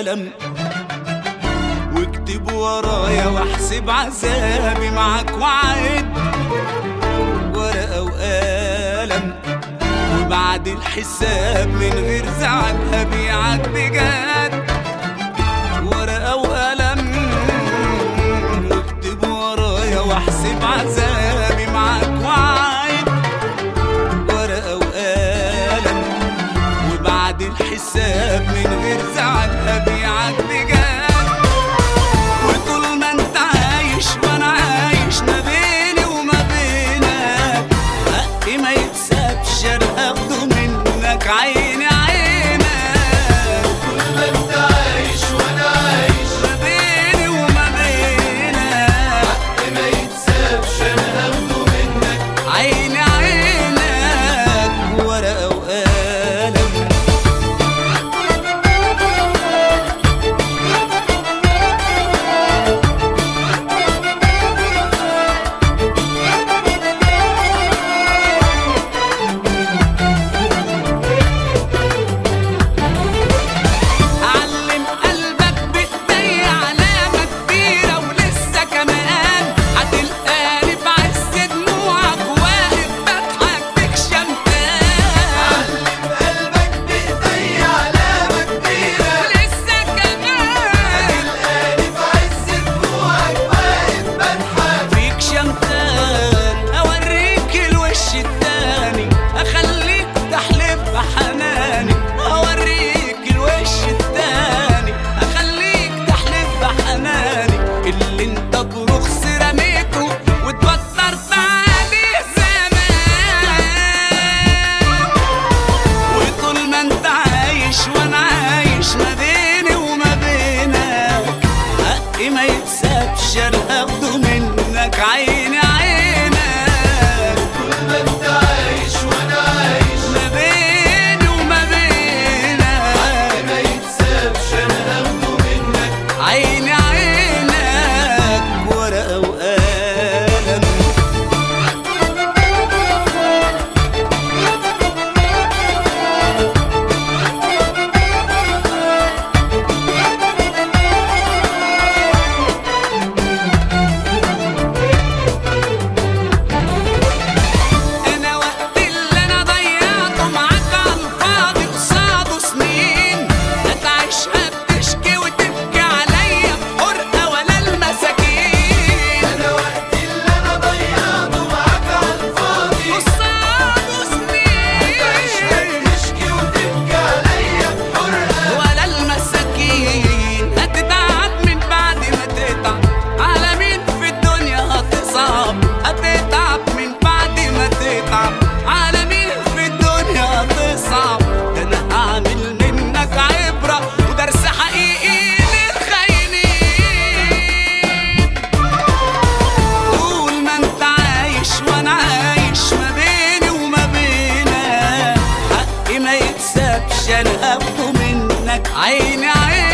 وقلم واكتب ورايا واحسب عذابي معاك وعد ورقة وقلم وبعد الحساب من غير زعل هبيعك بجد ورقة وقلم واكتب ورايا واحسب عذابي معاك وعد ورقة وقلم وبعد الحساب من غير زعل هبيعك بجد وطول ما انت عايش وانا عايش ما بيني وما بينك حقي ما يتسابش انا هاخده منك عيني عينك طول ما انت عايش وانا عايش ما بيني وما بينك حق ما يتسابش انا هاخده منك عيني عينك ورقة وقلم علم قلبك بإيدي علامة كبيرة ولسه كمان هتلقاني بعز دموعك واقف بضحك بك شمتان قلبك بايدي علامة كبيرة ولسه كمان تلقاني في عز دموعك واقف بضحك فيك شمتان اوريك الوش التاني اخليك تحلف بحناني اوريك الوش التاني اخليك تحلف بحناني اللي انت برخص رميته واتوترت عليه زمان وطول ما انت عايش وانا عايش ما بيني وما بينك حقي ما يتسابش انا هاخده منك عيني عينك طول ما انت عايش وانا عايش ما بيني وما حق بينك ما يتسابش انا هاخده منك عيني عينك ورقة وقلم انا وقت اللي انا ضيعته معاك على الفاضي قصاده سنين هتعيشها بتشكي وتبكي عليا بحرقه ولا المساكين انا وقت اللي انا ضيعته معاك على الفاضي قصاده سنين تشكي وتبكي عليا بحرقة ولا المساكين هتتعب من بعد ما تتعب على مين في الدنيا هتصعب هتتعب من بعد ما تتعب على مين في الدنيا هتصعب ده انا هعمل منك عبرة ودرس حقيقي للخاينين طول ما انت عايش وانا عايش ما بيني وما بينك حقي ما يتسابش انا هاخده منك عيني عيني